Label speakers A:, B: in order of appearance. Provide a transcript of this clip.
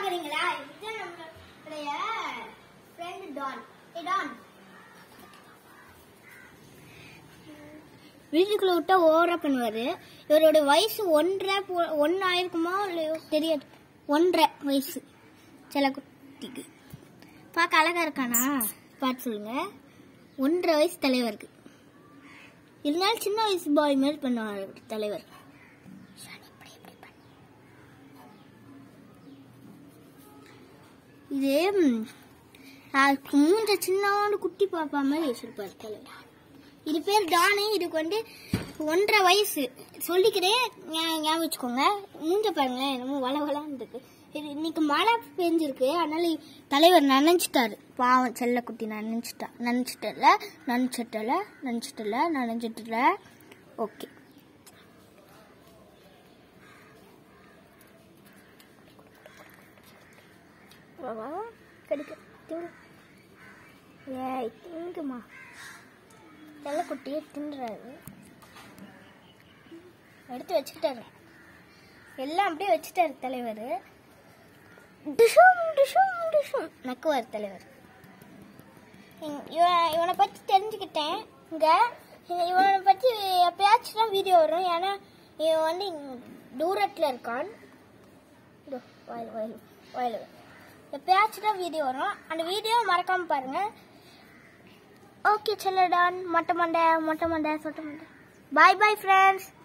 A: பாக்குறீங்களா இதுதான் நம்மளுடைய ஃப்ரெண்ட் டான் ஏ டான் வீட்டுக்குள்ள விட்டா ஓவரா பண்ணுவாரு இவரோட வயசு ஒன்றரை போ- ஒன்னு ஆயிருக்குமா இல்லையோ தெரியாது ஒன்றரை வயசு சில குட்டிக்கு பார்க்க அழகா இருக்கானா பார்த்து சொல்லுங்க ஒன்றரை வயசு தலைவருக்கு இருந்தாலும் சின்ன வயசு பாய் மாதிரி பண்ணுவார் தலைவர் இது ம், நான் மூஞ்ச சின்னோண்டு குட்டி பாப்பா மாதிரி வச்சிருப்பார் தலைவர் இது பேர் டானு இதுக்கு வந்து ஒன்றரை வயசு சொல்லிக்கிறேன் ஞா- ஞாபகம் வச்சுக்கோங்க மூஞ்ச பாருங்களேன் என்னமோ வள வளன்னு இருக்கு இது இன்னைக்கு மழை பெஞ்சிருக்கு அதனால தலைவர் நனைஞ்சிட்டாரு பாவம் செல்லக்குட்டி நனைஞ்சிட்டா நனைச்சிட்டல நனைச்சிட்டல நனைச்சிட்டல நனைஞ்சிட்டல ஓகே கிடைக்க திங்கு ஏய் திங்குமா செல்லக்குட்டியை தின்றாரு எடுத்து வச்சுக்கிட்டாரு எல்லாம் அப்படியே வச்சுட்டாரு தலைவர் டிஷும் டிஷும் டிஷும் நக்குவார் தலைவர் இவன் இவன் இவனை பற்றி தெரிஞ்சுக்கிட்டேன் இங்கே இவனை பற்றி எப்பயாச்சும் தான் வீடியோ வரும் ஏன்னா இவன் வந்து தூரத்தில் இருக்கான் இதோ வாயில் வாயில் வாயில் எப்பயாச்சும் தான் வீடியோ வரும் அந்த வீடியோ மறக்காமல் பாருங்கள் ஓகே செல்லடான் மொட்டை மண்டை மொட்டை மண்டை சொட்டை மண்டை பாய் பாய் ஃப்ரெண்ட்ஸ்